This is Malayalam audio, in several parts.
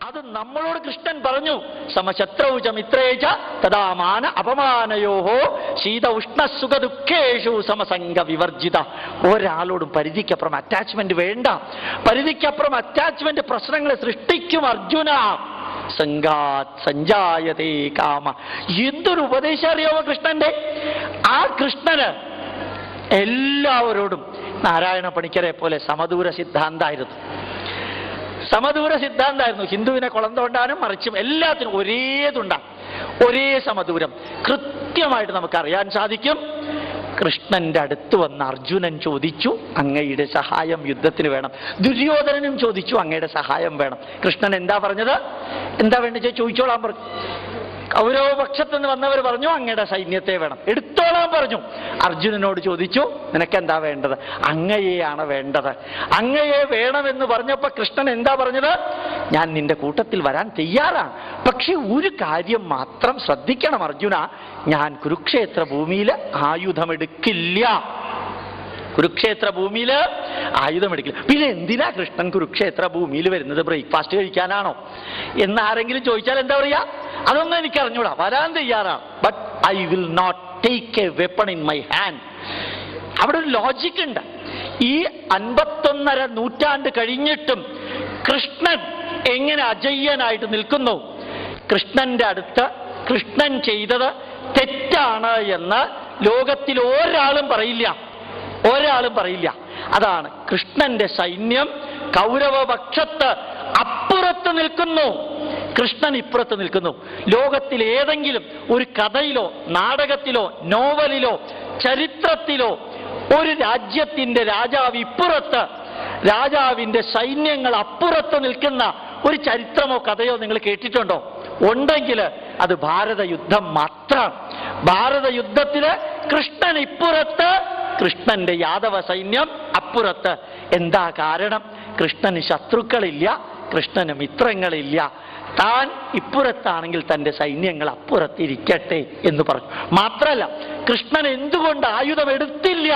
അത് നമ്മളോട് കൃഷ്ണൻ പറഞ്ഞു സമശത്രൗച മിത്രേച തഥാമാന അപമാനയോഹോ ശീത ഉഷ്ണ സുഖ ദുഃഖേഷു സമസംഗ വിവർജിത ഒരാളോടും പരിധിക്കപ്പുറം അറ്റാച്ച്മെന്റ് വേണ്ട പരിധിക്കപ്പുറം അറ്റാച്ച്മെന്റ് പ്രശ്നങ്ങളെ സൃഷ്ടിക്കും അർജുന സംഗാത് സഞ്ജായതേ കാമ എന്തൊരു ഉപദേശം അറിയാമോ കൃഷ്ണന്റെ ആ കൃഷ്ണന് എല്ലാവരോടും നാരായണ പണിക്കരെ പോലെ സമദൂര സിദ്ധാന്തായിരുന്നു സമദൂര സിദ്ധാന്തായിരുന്നു ഹിന്ദുവിനെ കുളം തോണ്ടാനും മറിച്ചും എല്ലാത്തിനും ഒരേ തുണ്ടാണ് ഒരേ സമദൂരം കൃത്യമായിട്ട് നമുക്ക് അറിയാൻ സാധിക്കും കൃഷ്ണന്റെ അടുത്ത് വന്ന് അർജുനൻ ചോദിച്ചു അങ്ങയുടെ സഹായം യുദ്ധത്തിന് വേണം ദുര്യോധനനും ചോദിച്ചു അങ്ങയുടെ സഹായം വേണം കൃഷ്ണൻ എന്താ പറഞ്ഞത് എന്താ വേണ്ടി ചോദിച്ചോളാൻ പറഞ്ഞു കൗരവപക്ഷത്ത് നിന്ന് വന്നവർ പറഞ്ഞു അങ്ങയുടെ സൈന്യത്തെ വേണം എടുത്തോളാൻ പറഞ്ഞു അർജുനനോട് ചോദിച്ചു നിനക്കെന്താ വേണ്ടത് അങ്ങയെയാണ് വേണ്ടത് അങ്ങയെ വേണമെന്ന് പറഞ്ഞപ്പോ കൃഷ്ണൻ എന്താ പറഞ്ഞത് ഞാൻ നിന്റെ കൂട്ടത്തിൽ വരാൻ തയ്യാറാണ് പക്ഷെ ഒരു കാര്യം മാത്രം ശ്രദ്ധിക്കണം അർജുന ഞാൻ കുരുക്ഷേത്ര ഭൂമിയിൽ ആയുധമെടുക്കില്ല കുരുക്ഷേത്ര ഭൂമിയിൽ ആയുധമെടുക്കില്ല പിന്നെ എന്തിനാ കൃഷ്ണൻ കുരുക്ഷേത്ര ഭൂമിയിൽ വരുന്നത് ബ്രേക്ക്ഫാസ്റ്റ് കഴിക്കാനാണോ എന്ന് ആരെങ്കിലും ചോദിച്ചാൽ എന്താ പറയാ അതൊന്നും എനിക്ക് അറിഞ്ഞൂടാ വരാൻ തയ്യാറാണ് but I will not take a weapon in my hand അവിടെ ഒരു ലോജിക് ഉണ്ട് ഈ അൻപത്തൊന്നര നൂറ്റാണ്ട് കഴിഞ്ഞിട്ടും കൃഷ്ണൻ എങ്ങനെ അജയ്യനായിട്ട് നിൽക്കുന്നു കൃഷ്ണന്റെ അടുത്ത് കൃഷ്ണൻ ചെയ്തത് തെറ്റാണ് എന്ന് ലോകത്തിൽ ഒരാളും പറയില്ല ഒരാളും പറയില്ല അതാണ് കൃഷ്ണന്റെ സൈന്യം കൗരവപക്ഷത്ത് അപ്പുറത്ത് നിൽക്കുന്നു കൃഷ്ണൻ ഇപ്പുറത്ത് നിൽക്കുന്നു ലോകത്തിൽ ഏതെങ്കിലും ഒരു കഥയിലോ നാടകത്തിലോ നോവലിലോ ചരിത്രത്തിലോ ഒരു രാജ്യത്തിന്റെ രാജാവ് ഇപ്പുറത്ത് രാജാവിന്റെ സൈന്യങ്ങൾ അപ്പുറത്ത് നിൽക്കുന്ന ഒരു ചരിത്രമോ കഥയോ നിങ്ങൾ കേട്ടിട്ടുണ്ടോ ഉണ്ടെങ്കിൽ അത് ഭാരത യുദ്ധം മാത്രം ഭാരത യുദ്ധത്തില് കൃഷ്ണൻ ഇപ്പുറത്ത് കൃഷ്ണന്റെ യാദവ സൈന്യം അപ്പുറത്ത് എന്താ കാരണം കൃഷ്ണന് ശത്രുക്കളില്ല കൃഷ്ണന് മിത്രങ്ങളില്ല താൻ ഇപ്പുറത്താണെങ്കിൽ തന്റെ സൈന്യങ്ങൾ അപ്പുറത്തിരിക്കട്ടെ എന്ന് പറഞ്ഞു മാത്രമല്ല കൃഷ്ണൻ എന്തുകൊണ്ട് ആയുധം എടുത്തില്ല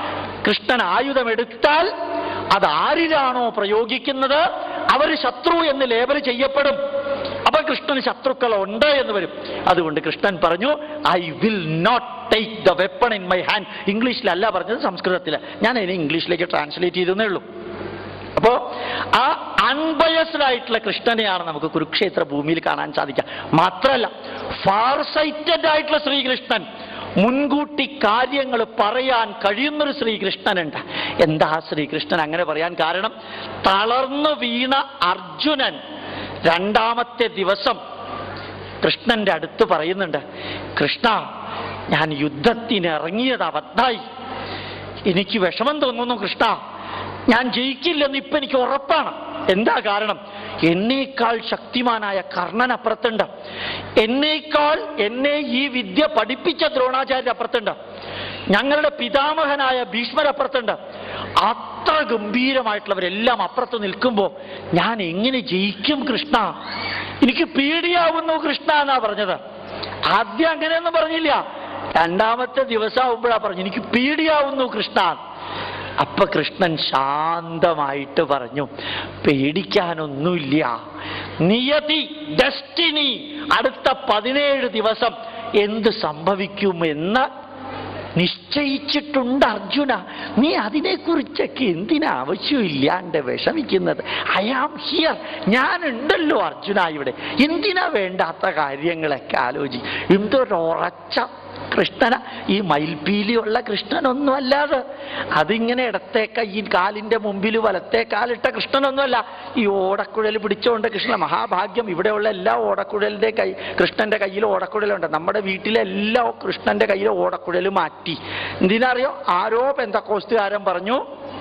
കൃഷ്ണൻ ആയുധം എടുത്താൽ അത് ആരിലാണോ പ്രയോഗിക്കുന്നത് അവർ ശത്രു എന്ന് ലേബൽ ചെയ്യപ്പെടും അപ്പൊ കൃഷ്ണന് ശത്രുക്കൾ ഉണ്ട് എന്ന് വരും അതുകൊണ്ട് കൃഷ്ണൻ പറഞ്ഞു I will not take the weapon in my hand ഇംഗ്ലീഷിലല്ല പറഞ്ഞത് സംസ്കൃതത്തിൽ ഞാൻ അതിനെ ഇംഗ്ലീഷിലേക്ക് ട്രാൻസ്ലേറ്റ് ചെയ്തേ ഉള്ളൂ അപ്പോ ആ അൺബയസ്ഡ് ആയിട്ടുള്ള കൃഷ്ണനെയാണ് നമുക്ക് കുരുക്ഷേത്ര ഭൂമിയിൽ കാണാൻ സാധിക്കുക മാത്രമല്ല ഫാർ സൈറ്റഡ് ആയിട്ടുള്ള ശ്രീകൃഷ്ണൻ മുൻകൂട്ടി കാര്യങ്ങൾ പറയാൻ കഴിയുന്നൊരു ശ്രീകൃഷ്ണനുണ്ട് എന്താ ശ്രീകൃഷ്ണൻ അങ്ങനെ പറയാൻ കാരണം തളർന്നു വീണ അർജുനൻ രണ്ടാമത്തെ ദിവസം കൃഷ്ണന്റെ അടുത്ത് പറയുന്നുണ്ട് കൃഷ്ണ ഞാൻ യുദ്ധത്തിന് ഇറങ്ങിയത് അബദ്ധായി എനിക്ക് വിഷമം തോന്നുന്നു കൃഷ്ണ ഞാൻ ജയിക്കില്ലെന്ന് ഇപ്പൊ എനിക്ക് ഉറപ്പാണ് എന്താ കാരണം എന്നേക്കാൾ ശക്തിമാനായ കർണൻ അപ്പുറത്തുണ്ട് എന്നേക്കാൾ എന്നെ ഈ വിദ്യ പഠിപ്പിച്ച ദ്രോണാചാര്യ അപ്പുറത്തുണ്ട് ഞങ്ങളുടെ പിതാമഹനായ ഭീഷ്മർ അപ്പുറത്തുണ്ട് അത്ര ഗംഭീരമായിട്ടുള്ളവരെല്ലാം അപ്പുറത്ത് നിൽക്കുമ്പോൾ ഞാൻ എങ്ങനെ ജയിക്കും കൃഷ്ണ എനിക്ക് പേടിയാവുന്നു കൃഷ്ണ എന്നാ പറഞ്ഞത് ആദ്യം അങ്ങനെയൊന്നും പറഞ്ഞില്ല രണ്ടാമത്തെ ദിവസമാകുമ്പോഴാ പറഞ്ഞു എനിക്ക് പേടിയാവുന്നു കൃഷ്ണ അപ്പൊ കൃഷ്ണൻ ശാന്തമായിട്ട് പറഞ്ഞു പേടിക്കാനൊന്നുമില്ല നിയതി ഡെസ്റ്റിനി അടുത്ത പതിനേഴ് ദിവസം എന്ത് സംഭവിക്കുമെന്ന് നിശ്ചയിച്ചിട്ടുണ്ട് അർജുന നീ അതിനെക്കുറിച്ചൊക്കെ എന്തിനാ ആവശ്യമില്ലാണ്ട് വിഷമിക്കുന്നത് ഐ ആം ഹിയർ ഞാനുണ്ടല്ലോ അർജുന ഇവിടെ എന്തിനാ വേണ്ടാത്ത കാര്യങ്ങളൊക്കെ ആലോചി എന്തൊരു ഉറച്ച കൃഷ്ണന ഈ മയിൽപീലിയുള്ള കൃഷ്ണനൊന്നും അല്ലാതെ അതിങ്ങനെ ഇടത്തെ കൈ കാലിന്റെ മുമ്പിൽ വലത്തെ കാലിട്ട കൃഷ്ണനൊന്നുമല്ല ഈ ഓടക്കുഴൽ പിടിച്ചുകൊണ്ട് കൃഷ്ണ മഹാഭാഗ്യം ഇവിടെയുള്ള എല്ലാ ഓടക്കുഴലിന്റെ കൈ കൃഷ്ണന്റെ കയ്യിൽ ഓടക്കുഴലുണ്ട് നമ്മുടെ വീട്ടിലെ എല്ലാ കൃഷ്ണന്റെ കയ്യിൽ ഓടക്കുഴൽ മാറ്റി എന്തിനറിയോ ആരോ പെന്തക്കോസ്തുകാരൻ പറഞ്ഞു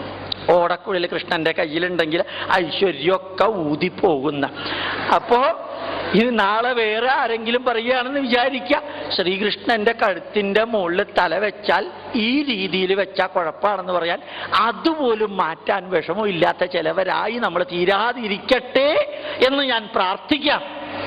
ഓടക്കുഴൽ കൃഷ്ണന്റെ കയ്യിലുണ്ടെങ്കിൽ ഐശ്വര്യമൊക്കെ ഊതിപ്പോകുന്ന അപ്പോ ഇനി നാളെ വേറെ ആരെങ്കിലും പറയുകയാണെന്ന് വിചാരിക്കുക ശ്രീകൃഷ്ണന്റെ കഴുത്തിന്റെ മുകളിൽ തല വെച്ചാൽ ഈ രീതിയിൽ വെച്ചാൽ കുഴപ്പമാണെന്ന് പറയാൻ അതുപോലും മാറ്റാൻ വിഷമമില്ലാത്ത ചിലവരായി നമ്മൾ തീരാതിരിക്കട്ടെ എന്ന് ഞാൻ പ്രാർത്ഥിക്കാം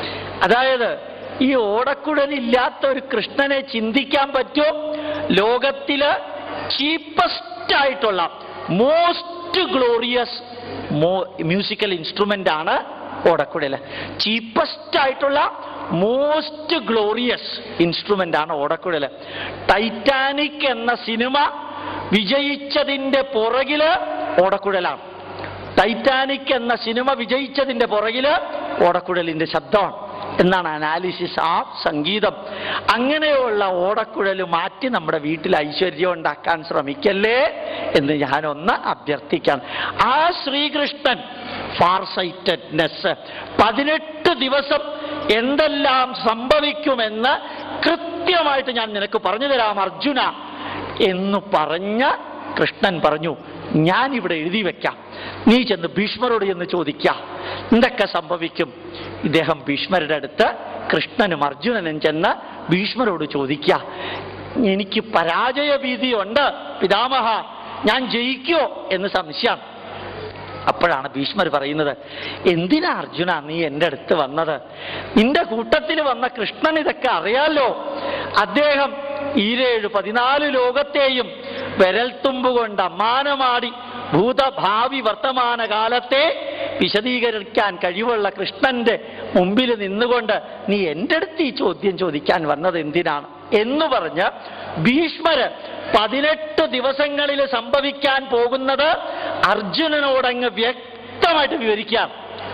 അതായത് ഈ ഓടക്കുഴലില്ലാത്ത ഒരു കൃഷ്ണനെ ചിന്തിക്കാൻ പറ്റുമോ ലോകത്തില് ചീപ്പസ്റ്റ് ആയിട്ടുള്ള മോസ്റ്റ് ഗ്ലോറിയസ് മ്യൂസിക്കൽ ഇൻസ്ട്രുമെന്റ് ആണ് ഓടക്കുഴൽ ചീപ്പസ്റ്റ് ആയിട്ടുള്ള മോസ്റ്റ് ഗ്ലോറിയസ് ഇൻസ്ട്രുമെന്റ് ആണ് ഓടക്കുഴൽ ടൈറ്റാനിക് എന്ന സിനിമ വിജയിച്ചതിന്റെ പുറകില് ഓടക്കുഴലാണ് ടൈറ്റാനിക് എന്ന സിനിമ വിജയിച്ചതിന്റെ പുറകില് ഓടക്കുഴലിന്റെ ശബ്ദമാണ് എന്നാണ് അനാലിസിസ് ആ സംഗീതം അങ്ങനെയുള്ള ഓടക്കുഴൽ മാറ്റി നമ്മുടെ വീട്ടിൽ ഐശ്വര്യം ഉണ്ടാക്കാൻ ശ്രമിക്കല്ലേ എന്ന് ഞാനൊന്ന് അഭ്യർത്ഥിക്കാം ആ ശ്രീകൃഷ്ണൻ ഫാർസൈറ്റഡ്നെസ് പതിനെട്ട് ദിവസം എന്തെല്ലാം സംഭവിക്കുമെന്ന് കൃത്യമായിട്ട് ഞാൻ നിനക്ക് പറഞ്ഞു തരാം അർജുന എന്ന് പറഞ്ഞ കൃഷ്ണൻ പറഞ്ഞു ഞാൻ ഇവിടെ എഴുതി വെക്കാം നീ ചെന്ന് ഭീഷ്മരോട് ചെന്ന് ചോദിക്കാം എന്തൊക്കെ സംഭവിക്കും ഇദ്ദേഹം ഭീഷ്മരുടെ അടുത്ത് കൃഷ്ണനും അർജുനനും ചെന്ന് ഭീഷ്മരോട് ചോദിക്കുക എനിക്ക് പരാജയ ഭീതിയുണ്ട് പിതാമഹ ഞാൻ ജയിക്കോ എന്ന് സംശയം അപ്പോഴാണ് ഭീഷ്മർ പറയുന്നത് എന്തിനാ അർജുന നീ എൻ്റെ അടുത്ത് വന്നത് നിന്റെ കൂട്ടത്തിൽ വന്ന കൃഷ്ണൻ ഇതൊക്കെ അറിയാലോ അദ്ദേഹം ഈരേഴ് പതിനാല് ലോകത്തെയും വിരൽത്തുമ്പ് കൊണ്ട് അമ്മാനമാടി ഭൂതഭാവി വർത്തമാന കാലത്തെ വിശദീകരിക്കാൻ കഴിവുള്ള കൃഷ്ണന്റെ മുമ്പിൽ നിന്നുകൊണ്ട് നീ എൻ്റെ അടുത്ത് ഈ ചോദ്യം ചോദിക്കാൻ വന്നത് എന്തിനാണ് എന്ന് പറഞ്ഞ് ഭീഷ്മര് പതിനെട്ട് ദിവസങ്ങളിൽ സംഭവിക്കാൻ പോകുന്നത് അർജുനനോടങ്ങ് വ്യക്തമായിട്ട് വിവരിക്കാം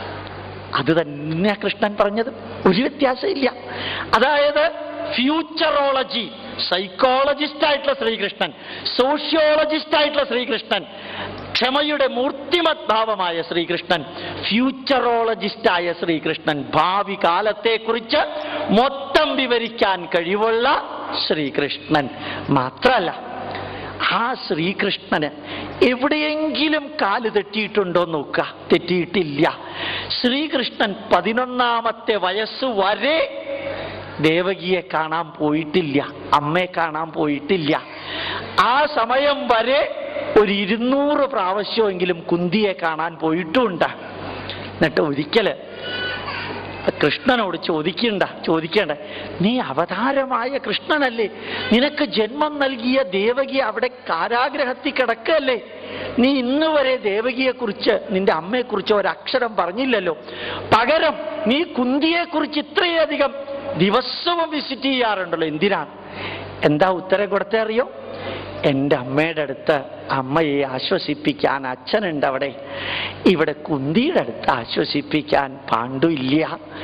അത് തന്നെ കൃഷ്ണൻ പറഞ്ഞത് ഒരു വ്യത്യാസമില്ല അതായത് ഫ്യൂച്ചറോളജി സൈക്കോളജിസ്റ്റ് ആയിട്ടുള്ള ശ്രീകൃഷ്ണൻ സോഷ്യോളജിസ്റ്റ് ആയിട്ടുള്ള ശ്രീകൃഷ്ണൻ ക്ഷമയുടെ മൂർത്തിമത് ഭാവമായ ശ്രീകൃഷ്ണൻ ഫ്യൂച്ചറോളജിസ്റ്റായ ശ്രീകൃഷ്ണൻ ഭാവി കാലത്തെക്കുറിച്ച് മൊത്തം വിവരിക്കാൻ കഴിവുള്ള ശ്രീകൃഷ്ണൻ മാത്രമല്ല ആ ശ്രീകൃഷ്ണന് എവിടെയെങ്കിലും കാല് തെറ്റിയിട്ടുണ്ടോ നോക്കുക തെറ്റിയിട്ടില്ല ശ്രീകൃഷ്ണൻ പതിനൊന്നാമത്തെ വയസ്സ് വരെ ദേവകിയെ കാണാൻ പോയിട്ടില്ല അമ്മയെ കാണാൻ പോയിട്ടില്ല ആ സമയം വരെ ഒരു ഇരുന്നൂറ് പ്രാവശ്യമെങ്കിലും കുന്തിയെ കാണാൻ പോയിട്ടുമുണ്ട് എന്നിട്ട് ഒരിക്കല് കൃഷ്ണനോട് ചോദിക്കണ്ട ചോദിക്കേണ്ട നീ അവതാരമായ കൃഷ്ണനല്ലേ നിനക്ക് ജന്മം നൽകിയ ദേവകി അവിടെ കാരാഗ്രഹത്തിൽ കിടക്കല്ലേ നീ ഇന്ന് വരെ ദേവകിയെക്കുറിച്ച് നിന്റെ അമ്മയെക്കുറിച്ച് ഒരക്ഷരം പറഞ്ഞില്ലല്ലോ പകരം നീ കുന്തിയെക്കുറിച്ച് ഇത്രയധികം ദിവസവും വിസിറ്റ് ചെയ്യാറുണ്ടല്ലോ എന്തിനാണ് എന്താ ഉത്തരം കൊടുത്തേ അറിയോ എൻ്റെ അമ്മയുടെ അടുത്ത് അമ്മയെ ആശ്വസിപ്പിക്കാൻ അച്ഛനുണ്ട് അവിടെ ഇവിടെ കുന്തിയുടെ അടുത്ത് ആശ്വസിപ്പിക്കാൻ പാണ്ഡു ഇല്ല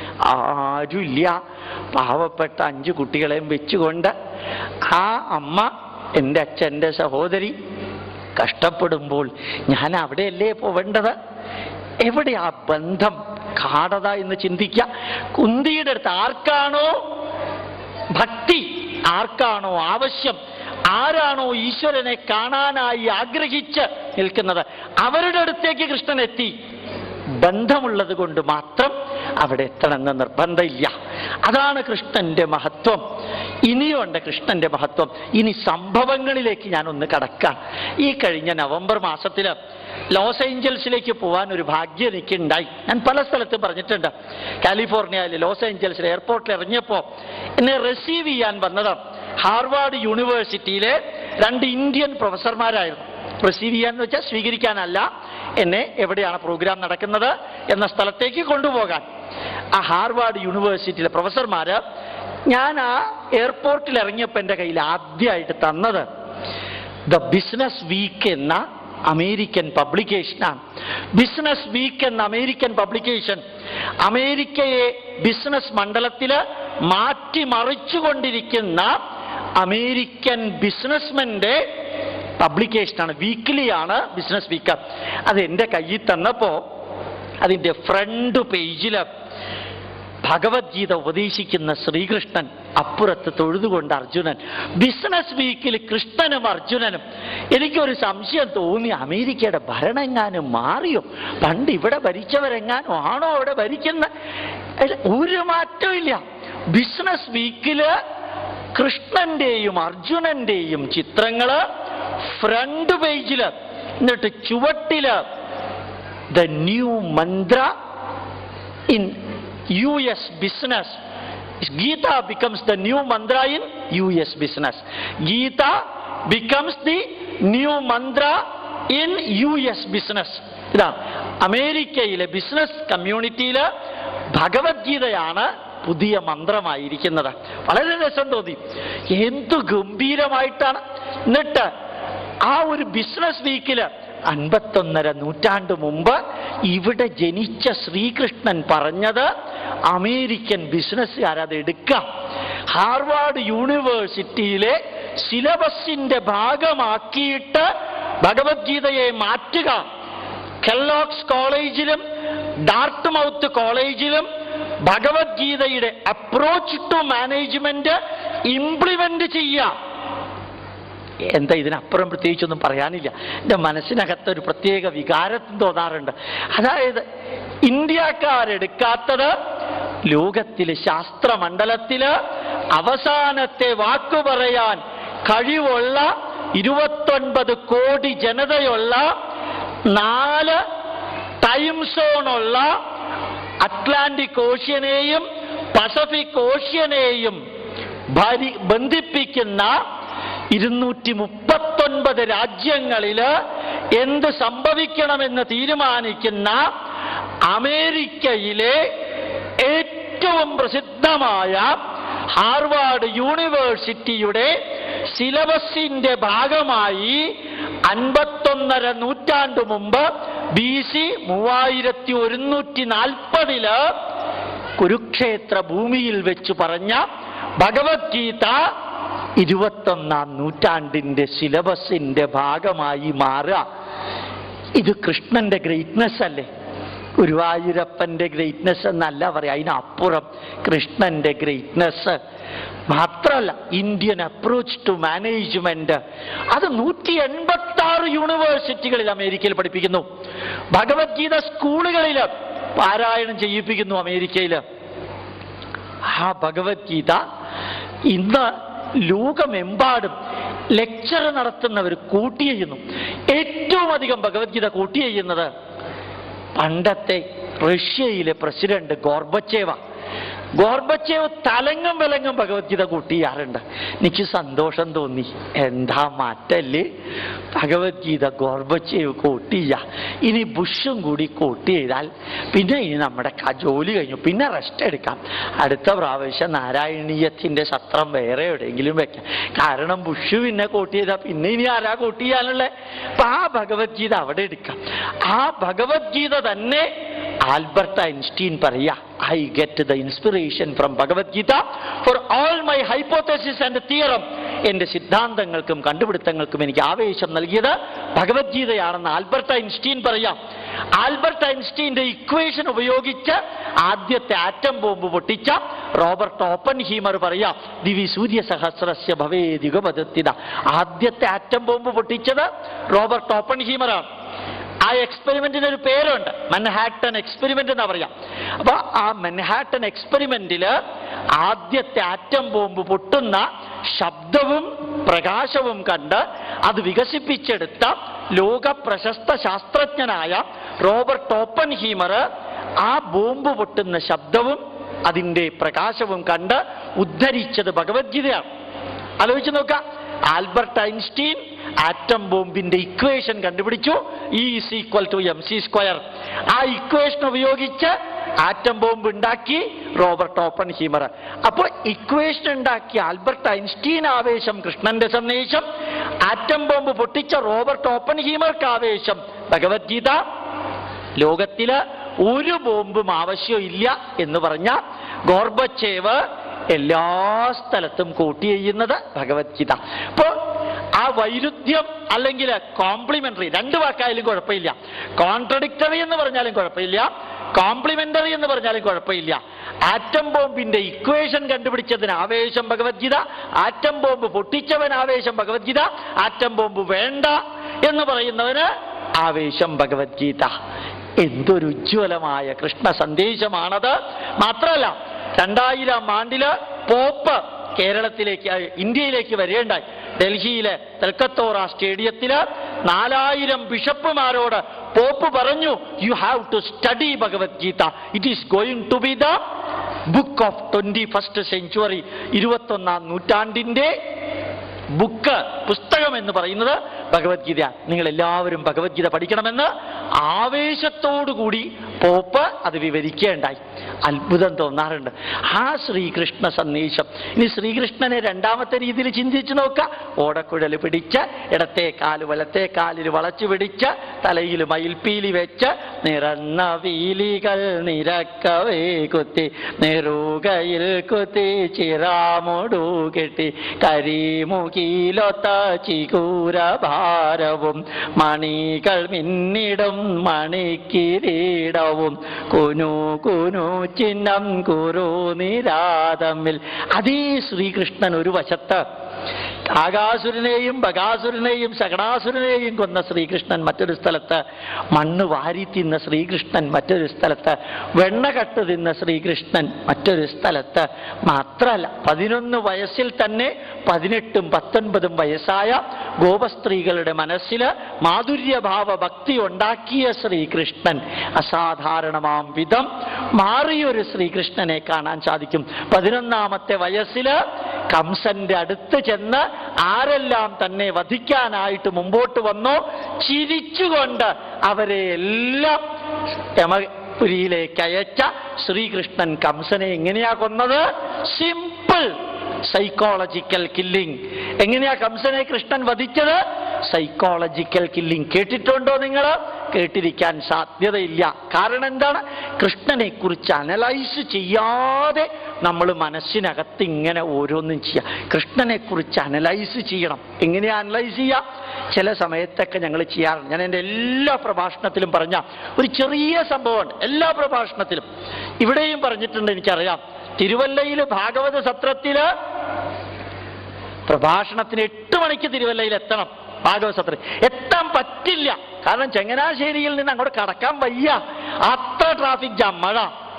ആരുമില്ല പാവപ്പെട്ട അഞ്ചു കുട്ടികളെയും വെച്ചുകൊണ്ട് ആ അമ്മ എൻ്റെ അച്ഛൻ്റെ സഹോദരി കഷ്ടപ്പെടുമ്പോൾ ഞാൻ അവിടെയല്ലേ പോവേണ്ടത് എവിടെ ആ ബന്ധം കാടത എന്ന് ചിന്തിക്കുക കുന്തിയുടെ അടുത്ത് ആർക്കാണോ ഭക്തി ആർക്കാണോ ആവശ്യം ആരാണോ ഈശ്വരനെ കാണാനായി ആഗ്രഹിച്ച് നിൽക്കുന്നത് അവരുടെ അടുത്തേക്ക് കൃഷ്ണൻ എത്തി ബന്ധമുള്ളത് കൊണ്ട് മാത്രം അവിടെ എത്തണമെന്ന് നിർബന്ധമില്ല അതാണ് കൃഷ്ണന്റെ മഹത്വം ഇനിയുണ്ട് കൃഷ്ണന്റെ മഹത്വം ഇനി സംഭവങ്ങളിലേക്ക് ഞാനൊന്ന് കടക്കാം ഈ കഴിഞ്ഞ നവംബർ മാസത്തിൽ ലോസ് ഏഞ്ചൽസിലേക്ക് പോകാൻ ഒരു ഭാഗ്യം എനിക്ക് ഉണ്ടായി ഞാൻ പല സ്ഥലത്തും പറഞ്ഞിട്ടുണ്ട് കാലിഫോർണിയയിൽ ലോസ് ഏഞ്ചൽസിൽ എയർപോർട്ടിൽ ഇറങ്ങിയപ്പോൾ എന്നെ റിസീവ് ചെയ്യാൻ വന്നത് ഹാർവാർഡ് യൂണിവേഴ്സിറ്റിയിലെ രണ്ട് ഇന്ത്യൻ പ്രൊഫസർമാരായിരുന്നു റിസീവ് ചെയ്യാന്ന് വെച്ചാൽ സ്വീകരിക്കാനല്ല എന്നെ എവിടെയാണ് പ്രോഗ്രാം നടക്കുന്നത് എന്ന സ്ഥലത്തേക്ക് കൊണ്ടുപോകാൻ ആ ഹാർവാർഡ് യൂണിവേഴ്സിറ്റിയിലെ പ്രൊഫസർമാര് ഞാൻ ആ എയർപോർട്ടിൽ ഇറങ്ങിയപ്പോൾ എൻ്റെ കയ്യിൽ ആദ്യമായിട്ട് തന്നത് ദ ബിസിനസ് വീക്ക് എന്ന അമേരിക്കൻ പബ്ലിക്കേഷനാണ് ബിസിനസ് വീക്ക് എന്ന അമേരിക്കൻ പബ്ലിക്കേഷൻ അമേരിക്കയെ ബിസിനസ് മണ്ഡലത്തില് മാറ്റിമറിച്ചുകൊണ്ടിരിക്കുന്ന അമേരിക്കൻ ബിസിനസ്മെന്റെ പബ്ലിക്കേഷനാണ് വീക്കിലിയാണ് ബിസിനസ് വീക്ക് അത് എൻ്റെ കയ്യിൽ തന്നപ്പോ അതിൻ്റെ ഫ്രണ്ട് പേജില് ഭഗവത്ഗീത ഉപദേശിക്കുന്ന ശ്രീകൃഷ്ണൻ അപ്പുറത്ത് തൊഴുതുകൊണ്ട് അർജുനൻ ബിസിനസ് വീക്കിൽ കൃഷ്ണനും അർജുനനും എനിക്കൊരു സംശയം തോന്നി അമേരിക്കയുടെ ഭരണം എങ്ങാനും മാറിയോ പണ്ട് ഇവിടെ ഭരിച്ചവരെങ്ങാനും ആണോ അവിടെ ഭരിക്കുന്ന അല്ല, ഒരു മാറ്റവും ഇല്ല ബിസിനസ് വീക്കില് കൃഷ്ണന്റെയും അർജുനന്റെയും ചിത്രങ്ങള് ഫ്രണ്ട് പേജില് എന്നിട്ട് ചുവട്ടില് the new mantra in US business. Gita becomes the new mantra in US business. Gita becomes the new mantra in US business ഇതാ അമേരിക്കയിലെ ബിസിനസ് കമ്മ്യൂണിറ്റിയിൽ ഭഗവത്ഗീതയാണ് പുതിയ മന്ത്രമായിരിക്കുന്നത് വളരെ രസം തോന്നി എന്തു ഗംഭീരമായിട്ടാണ് എന്നിട്ട് ആ ഒരു ബിസിനസ് വീക്കില് അൻപത്തൊന്നര നൂറ്റാണ്ട് മുമ്പ് ഇവിടെ ജനിച്ച ശ്രീകൃഷ്ണൻ പറഞ്ഞത് അമേരിക്കൻ ബിസിനസ്സുകാരത് എടുക്കാം ഹാർവാർഡ് യൂണിവേഴ്സിറ്റിയിലെ സിലബസിന്റെ ഭാഗമാക്കിയിട്ട് ഭഗവത്ഗീതയെ മാറ്റുക കെല്ലോക്സ് കോളേജിലും ഡാർട്ട്മൗത്ത് കോളേജിലും ഭഗവത്ഗീതയുടെ അപ്രോച്ച് ടു മാനേജ്മെന്റ് ഇംപ്ലിമെന്റ് ചെയ്യാം എന്താ ഇതിനപ്പുറം പ്രത്യേകിച്ചൊന്നും പറയാനില്ല എൻ്റെ മനസ്സിനകത്ത് ഒരു പ്രത്യേക വികാരം തോന്നാറുണ്ട് അതായത് ഇന്ത്യക്കാരെടുക്കാത്തത് ലോകത്തിലെ ശാസ്ത്രമണ്ഡലത്തില് അവസാനത്തെ വാക്കു പറയാൻ കഴിവുള്ള ഇരുപത്തൊൻപത് കോടി ജനതയുള്ള നാല് ടൈം സോണുള്ള അറ്റ്ലാന്റിക് ഓഷ്യനെയും പസഫിക് ഓഷ്യനെയും ഭരി- ബന്ധിപ്പിക്കുന്ന ഇരുന്നൂറ്റി മുപ്പത്തൊൻപത് രാജ്യങ്ങളില് എന്ത് സംഭവിക്കണമെന്ന് തീരുമാനിക്കുന്ന അമേരിക്കയിലെ ഏറ്റവും പ്രസിദ്ധമായ ഹാർവാർഡ് യൂണിവേഴ്സിറ്റിയുടെ സിലബസിന്റെ ഭാഗമായി അൻപത്തൊന്നര നൂറ്റാണ്ട് മുമ്പ് ബി സി മൂവായിരത്തി ഒരുന്നൂറ്റി നാൽപ്പതില് കുരുക്ഷേത്ര ഭൂമിയിൽ വെച്ച് പറഞ്ഞ ഭഗവത്ഗീത ഇരുപത്തൊന്നാം നൂറ്റാണ്ടിന്റെ സിലബസിന്റെ ഭാഗമായി മാറുക ഇത് കൃഷ്ണന്റെ ഗ്രേറ്റ്നെസ് അല്ലേ ഗുരുവായൂരപ്പന്റെ ഗ്രേറ്റ്നെസ് എന്നല്ല പറയാം അതിനപ്പുറം കൃഷ്ണന്റെ ഗ്രേറ്റ്നെസ് മാത്രമല്ല ഇന്ത്യൻ അപ്രോച്ച് ടു മാനേജ്മെന്റ് അത് നൂറ്റി എൺപത്തി ആറ് യൂണിവേഴ്സിറ്റികളിൽ അമേരിക്കയിൽ പഠിപ്പിക്കുന്നു ഭഗവത്ഗീത സ്കൂളുകളിൽ പാരായണം ചെയ്യിപ്പിക്കുന്നു അമേരിക്കയിൽ ആ ഭഗവത്ഗീത ഇന്ന് ലോകമെമ്പാടും ലെക്ചർ നടത്തുന്നവർ കൂട്ടി ചെയ്യുന്നു ഏറ്റവും അധികം ഭഗവത്ഗീത കൂട്ടി ചെയ്യുന്നത് പണ്ടത്തെ റഷ്യയിലെ പ്രസിഡന്റ് ഗോർബച്ചേവ ഗോർബച്ചേവ് തലങ്ങും വിലങ്ങും ഭഗവത്ഗീത കൂട്ടിയാറുണ്ട് എനിക്ക് സന്തോഷം തോന്നി എന്താ മാറ്റല്ലേ ഭഗവത്ഗീത ഗോർബച്ചേവ് കൂട്ടിയ ഇനി ബുഷും കൂടി കൂട്ടി ചെയ്താൽ പിന്നെ ഇനി നമ്മുടെ ക- ജോലി കഴിഞ്ഞു പിന്നെ റെസ്റ്റ് എടുക്കാം അടുത്ത പ്രാവശ്യം നാരായണീയത്തിന്റെ സത്രം വേറെ എവിടെയെങ്കിലും വെക്കാം കാരണം ബുഷ് പിന്നെ കൂട്ടി ചെയ്താൽ പിന്നെ ഇനി ആരാ കൂട്ടി ചെയ്യാനുള്ളത് അപ്പൊ ആ ഭഗവത്ഗീത അവിടെ എടുക്കാം ആ ഭഗവത്ഗീത തന്നെ ആൽബർട്ട് ഐൻസ്റ്റീൻ പറയാ I get the inspiration from Bhagavad Gita for all my hypothesis and theorem എന്റെ സിദ്ധാന്തങ്ങൾക്കും കണ്ടുപിടുത്തങ്ങൾക്കും എനിക്ക് ആവേശം നൽകിയത് ഭഗവത്ഗീതയാണെന്ന് ആൽബർട്ട് ഐൻസ്റ്റീൻ പറയാം ആൽബർട്ട് ഐൻസ്റ്റീന്റെ ഇക്വേഷൻ ഉപയോഗിച്ച് ആദ്യത്തെ ആറ്റം ബോംബ് പൊട്ടിച്ച റോബർട്ട് ഓപ്പൻ ഹീമർ പറയാം ദിവി സൂര്യ സഹസ്രസ്യ ഭവേ യുഗപദത്തിന ആദ്യത്തെ ആറ്റം ബോംബ് പൊട്ടിച്ചത് റോബർട്ട് ഓപ്പൻ ഹീമറാണ് ആ എക്സ്പെരിമെന്റിന് ഒരു പേരുണ്ട് മൻഹാട്ടൻ എക്സ്പെരിമെന്റ് എന്നാ പറയാം അപ്പൊ ആ മൻഹാട്ടൻ എക്സ്പെരിമെന്റില് ആദ്യത്തെ ആറ്റം ബോംബ് പൊട്ടുന്ന ശബ്ദവും പ്രകാശവും കണ്ട് അത് വികസിപ്പിച്ചെടുത്ത ലോക പ്രശസ്ത ശാസ്ത്രജ്ഞനായ റോബർട്ട് ഓപ്പൻ ഹീമർ ആ ബോംബ് പൊട്ടുന്ന ശബ്ദവും അതിന്റെ പ്രകാശവും കണ്ട് ഉദ്ധരിച്ചത് ഭഗവത്ഗീതയാണ് ആലോചിച്ച് നോക്കാം ആൽബർട്ട് ഐൻസ്റ്റീൻ ആറ്റം ബോംബിന്റെ ഇക്വേഷൻ കണ്ടുപിടിച്ചു E is equal to M C square ആ ഇക്വേഷൻ ഉപയോഗിച്ച് ആറ്റം ബോംബ് ഉണ്ടാക്കി റോബർട്ട് ഓപ്പൺ ഹീമർ അപ്പോൾ ഇക്വേഷൻ ഉണ്ടാക്കിയ ആൽബർട്ട് ഐൻസ്റ്റീൻ ആവേശം കൃഷ്ണന്റെ സന്ദേശം ആറ്റം ബോംബ് പൊട്ടിച്ച റോബർട്ട് ഓപ്പൺ ഹീമർക്ക് ആവേശം ഭഗവത്ഗീത ലോകത്തില് ഒരു ബോംബും ആവശ്യമില്ല എന്ന് പറഞ്ഞ ഗോർബച്ചേവ് എല്ലാ സ്ഥലത്തും കൂട്ടി ചെയ്യുന്നത് ഭഗവത്ഗീത ഇപ്പോ ആ വൈരുദ്ധ്യം അല്ലെങ്കിൽ കോംപ്ലിമെന്ററി രണ്ട് വാക്കായാലും കുഴപ്പമില്ല കോൺട്രഡിക്ടറി എന്ന് പറഞ്ഞാലും കുഴപ്പമില്ല കോംപ്ലിമെന്ററി എന്ന് പറഞ്ഞാലും കുഴപ്പമില്ല ആറ്റം ബോംബിന്റെ ഇക്വേഷൻ കണ്ടുപിടിച്ചതിന് ആവേശം ഭഗവത്ഗീത ആറ്റം ബോംബ് പൊട്ടിച്ചവൻ ആവേശം ഭഗവത്ഗീത ആറ്റം ബോംബ് വേണ്ട എന്ന് പറയുന്നവന് ആവേശം ഭഗവത്ഗീത എന്തൊരു ഉജ്ജ്വലമായ കൃഷ്ണ സന്ദേശമാണത് മാത്രമല്ല രണ്ടായിരം ആണ്ടില് പോപ്പ് കേരളത്തിലേക്ക് ആ, ഇന്ത്യയിലേക്ക് വരികയുണ്ടായി ഡൽഹിയിലെ തെൽക്കത്തോറ സ്റ്റേഡിയത്തില് നാലായിരം ബിഷപ്പുമാരോട് പോപ്പ് പറഞ്ഞു you have to study Bhagavad Gita it is going to be the book of twenty first century ഇരുപത്തൊന്നാം നൂറ്റാണ്ടിന്റെ ബുക്ക് പുസ്തകം എന്ന് പറയുന്നത് ഭഗവത്ഗീത നിങ്ങൾ എല്ലാവരും ഭഗവത്ഗീത പഠിക്കണമെന്ന് ആവേശത്തോടുകൂടി പോപ്പ് അത് വിവരിക്കുകയുണ്ടായി അത്ഭുതം തോന്നാറുണ്ട് ആ ശ്രീകൃഷ്ണ സന്ദേശം ഇനി ശ്രീകൃഷ്ണനെ രണ്ടാമത്തെ രീതിയിൽ ചിന്തിച്ചു നോക്കുക ഓടക്കുഴൽ പിടിച്ച് ഇടത്തെ കാല് വലത്തെ കാലിൽ വളച്ചു പിടിച്ച് തലയിൽ മയിൽപ്പീലി വെച്ച് നിറന്ന വീലികൾ നിരക്കവേ കുത്തി നെറുകയിൽ കുത്തി ചിറാമുടു കെട്ടി കരിമുകിലൊത്ത ചികൂര ഭാരവും മണികൾ മിന്നിടും മണിക്കിരീടവും കുനു കുനു ചിഹ്നം കുരു നിരാതമ്മിൽ അതേ ശ്രീകൃഷ്ണൻ ഒരു വശത്ത് ആകാസുരനെയും ബകാസുരനെയും സകടാസുരനെയും കൊന്ന ശ്രീകൃഷ്ണൻ മറ്റൊരു സ്ഥലത്ത് മണ്ണ് വാരി തിന്ന ശ്രീകൃഷ്ണൻ മറ്റൊരു സ്ഥലത്ത് വെണ്ണ കട്ട് തിന്ന ശ്രീകൃഷ്ണൻ മറ്റൊരു സ്ഥലത്ത് മാത്രമല്ല പതിനൊന്ന് വയസ്സിൽ തന്നെ പതിനെട്ടും പത്തൊൻപതും വയസ്സായ ഗോപസ്ത്രീകളുടെ മനസ്സിൽ മാധുര്യഭാവ ഭക്തി ഉണ്ടാക്കിയ ശ്രീകൃഷ്ണൻ അസാധാരണമാം വിധം മാറിയൊരു ശ്രീകൃഷ്ണനെ കാണാൻ സാധിക്കും പതിനൊന്നാമത്തെ വയസ്സിൽ കംസന്റെ അടുത്ത് ചെന്ന് ആരെല്ലാം തന്നെ വധിക്കാനായിട്ട് മുമ്പോട്ട് വന്നോ ചിരിച്ചുകൊണ്ട് അവരെ എല്ലാം യമപുരിയിലേക്ക് അയച്ച ശ്രീകൃഷ്ണൻ കംസനെ എങ്ങനെയാ കൊന്നത് സിമ്പിൾ സൈക്കോളജിക്കൽ കില്ലിംഗ് എങ്ങനെയാ കംസനെ കൃഷ്ണൻ വധിച്ചത് സൈക്കോളജിക്കൽ കില്ലിംഗ് കേട്ടിട്ടുണ്ടോ നിങ്ങൾ കേട്ടിരിക്കാൻ സാധ്യതയില്ല കാരണം എന്താണ് കൃഷ്ണനെ കുറിച്ച് അനലൈസ് ചെയ്യാതെ നമ്മൾ മനസ്സിനകത്ത് ഇങ്ങനെ ഓരോന്നും ചെയ്യാം കൃഷ്ണനെ കുറിച്ച് അനലൈസ് ചെയ്യണം എങ്ങനെയാ അനലൈസ് ചെയ്യുക ചില സമയത്തൊക്കെ ഞങ്ങൾ ചെയ്യാറുണ്ട് ഞാൻ എൻ്റെ എല്ലാ പ്രഭാഷണത്തിലും പറഞ്ഞ ഒരു ചെറിയ സംഭവമുണ്ട് എല്ലാ പ്രഭാഷണത്തിലും ഇവിടെയും പറഞ്ഞിട്ടുണ്ട് എനിക്കറിയാം തിരുവല്ലയിൽ ഭാഗവത സത്രത്തില് പ്രഭാഷണത്തിന് എട്ട് മണിക്ക് തിരുവല്ലയിൽ എത്തണം ഭാഗവത സത്രം എത്താൻ പറ്റില്ല കാരണം ചങ്ങനാശ്ശേരിയിൽ നിന്ന് അങ്ങോട്ട് കടക്കാൻ വയ്യ അത്ര ട്രാഫിക് ജാം മഴ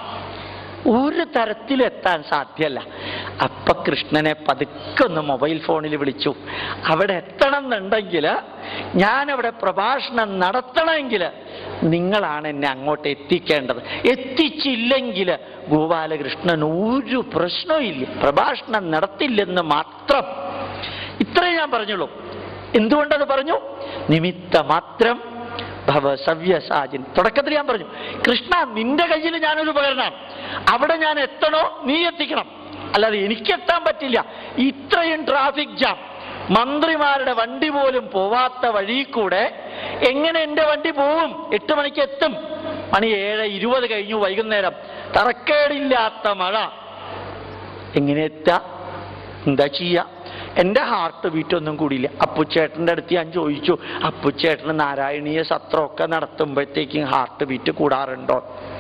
ഒരു തരത്തിലും എത്താൻ സാധ്യമല്ല അപ്പൊ കൃഷ്ണനെ പതുക്കെ ഒന്ന് മൊബൈൽ ഫോണിൽ വിളിച്ചു അവിടെ എത്തണം എന്നുണ്ടെങ്കിൽ ഞാനവിടെ പ്രഭാഷണം നടത്തണമെങ്കിൽ നിങ്ങളാണ് എന്നെ അങ്ങോട്ട് എത്തിക്കേണ്ടത് എത്തിച്ചില്ലെങ്കിൽ ഗോപാലകൃഷ്ണൻ ഒരു പ്രശ്നവും ഇല്ല പ്രഭാഷണം നടത്തില്ലെന്ന് മാത്രം ഇത്രേ ഞാൻ പറഞ്ഞുള്ളൂ എന്തുകൊണ്ടത് പറഞ്ഞു നിമിത്ത മാത്രം ഭവസവ്യസാജിൻ തുടക്കത്തിൽ ഞാൻ പറഞ്ഞു കൃഷ്ണ നിന്റെ കയ്യിൽ ഞാനൊരു ഉപകരണമാണ് അവിടെ ഞാൻ എത്തണോ നീ എത്തിക്കണം അല്ലാതെ എനിക്ക് എത്താൻ പറ്റില്ല ഇത്രയും ട്രാഫിക് ജാം മന്ത്രിമാരുടെ വണ്ടി പോലും പോവാത്ത വഴി കൂടെ എങ്ങനെ എൻ്റെ വണ്ടി പോവും എട്ട് മണിക്ക് എത്തും മണി ഏഴ് ഇരുപത് കഴിഞ്ഞു വൈകുന്നേരം തറക്കേടില്ലാത്ത മഴ എങ്ങനെ എത്താ എന്താ ചെയ്യുക എൻ്റെ ഹാർട്ട് ബീറ്റ് ഒന്നും കൂടിയില്ല അപ്പുച്ചേട്ടൻ്റെ അടുത്ത് ഞാൻ ചോദിച്ചു അപ്പുച്ചേട്ടന് നാരായണീയ സത്രമൊക്കെ നടത്തുമ്പോഴത്തേക്കും ഹാർട്ട് ബീറ്റ് കൂടാറുണ്ടോ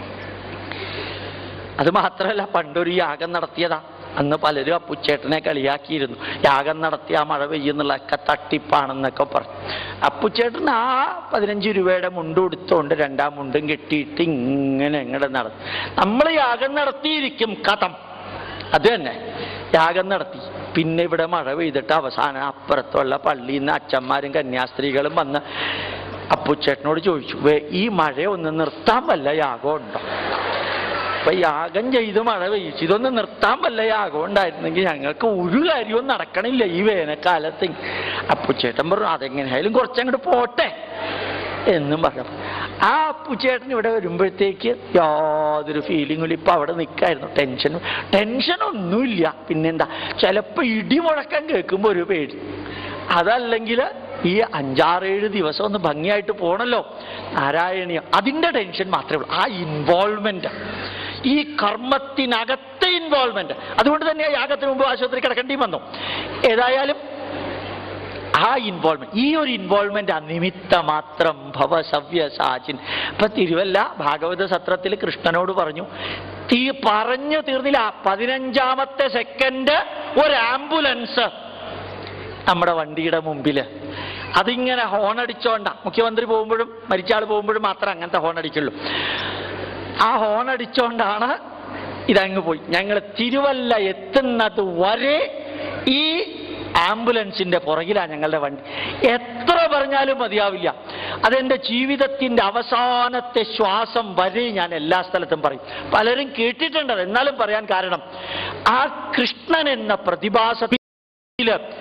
അത് മാത്രമല്ല പണ്ടൊരു യാഗം നടത്തിയതാ അന്ന് പലരും അപ്പുച്ചേട്ടനെ കളിയാക്കിയിരുന്നു യാഗം നടത്തി ആ മഴ പെയ്യുന്നുള്ളതൊക്കെ തട്ടിപ്പാണെന്നൊക്കെ പറഞ്ഞു അപ്പുച്ചേട്ടൻ ആ പതിനഞ്ച് രൂപയുടെ മുണ്ട് ഉടുത്തോണ്ട് രണ്ടാം മുണ്ടും കെട്ടിയിട്ട് ഇങ്ങനെ എങ്ങടെ നടന്നു നമ്മൾ യാഗം നടത്തിയിരിക്കും കഥം അത് തന്നെ യാഗം നടത്തി പിന്നെ ഇവിടെ മഴ പെയ്തിട്ട് അവസാനം അപ്പുറത്തുള്ള പള്ളിയിൽ നിന്ന് അച്ഛന്മാരും കന്യാസ്ത്രീകളും വന്ന് അപ്പുച്ചേട്ടനോട് ചോദിച്ചു "വേ, ഈ മഴ ഒന്ന് നിർത്താൻ വല്ല യാഗം ഉണ്ടോ അപ്പൊ യാഗം ചെയ്ത് മഴ പെയ്യിച്ചു ഇതൊന്ന് നിർത്താൻ വല്ല യാഗം ഉണ്ടായിരുന്നെങ്കിൽ ഞങ്ങൾക്ക് ഒരു കാര്യവും നടക്കണില്ല ഈ വേനൽക്കാലത്ത് അപ്പുച്ചേട്ടൻ പറഞ്ഞു അതെങ്ങനെയായാലും കുറച്ചങ്ങോട്ട് പോട്ടെ എന്നും പറഞ്ഞു ആ അപ്പുച്ചേട്ടൻ ഇവിടെ വരുമ്പോഴത്തേക്ക് യാതൊരു ഫീലിംഗും ഇപ്പൊ അവിടെ നിൽക്കായിരുന്നു ടെൻഷനും ടെൻഷനൊന്നുമില്ല പിന്നെന്താ ചിലപ്പോ ഇടിമുഴക്കം കേൾക്കുമ്പോൾ ഒരു പേടി അതല്ലെങ്കിൽ ഈ അഞ്ചാറേഴ് ദിവസം ഒന്ന് ഭംഗിയായിട്ട് പോണല്ലോ നാരായണീയം അതിന്റെ ടെൻഷൻ മാത്രമേ ഉള്ളൂ ആ ഇൻവോൾവ്മെന്റ് ഈ കർമ്മത്തിനകത്തെ ഇൻവോൾവ്മെന്റ് അതുകൊണ്ട് തന്നെ യാഗത്തിന് മുമ്പ് ആശുപത്രി കിടക്കേണ്ടി വന്നു ഏതായാലും ആ ഇൻവോൾവ്മെന്റ് ഈ ഒരു ഇൻവോൾവ്മെന്റ് അനിമിത്ത മാത്രം ഭവസവ്യ സാചിൻ ഇപ്പൊ തിരുവല്ല ഭാഗവത സത്രത്തിൽ കൃഷ്ണനോട് പറഞ്ഞു തീ പറഞ്ഞു തീർന്നില്ല പതിനഞ്ചാമത്തെ സെക്കൻഡ് ഒരു ആംബുലൻസ് നമ്മുടെ വണ്ടിയുടെ മുമ്പിൽ അതിങ്ങനെ ഹോൺ അടിച്ചോണ്ട മുഖ്യമന്ത്രി പോകുമ്പോഴും മരിച്ചാൾ പോകുമ്പോഴും മാത്രം അങ്ങനത്തെ ഹോൺ അടിക്കുള്ളൂ ആ ഹോൺ അടിച്ചോണ്ടാണ് ഇതങ്ങ് പോയി ഞങ്ങൾ തിരുവല്ല എത്തുന്നത് വരെ ഈ ആംബുലൻസിന്റെ പുറകിലാണ് ഞങ്ങളുടെ വണ്ടി എത്ര പറഞ്ഞാലും മതിയാവില്ല അതെന്റെ ജീവിതത്തിന്റെ അവസാനത്തെ ശ്വാസം വരെ ഞാൻ എല്ലാ സ്ഥലത്തും പറയും പലരും കേട്ടിട്ടുണ്ട് അത്. എന്നാലും പറയാൻ കാരണം ആ കൃഷ്ണൻ എന്ന പ്രതിഭാസ ില്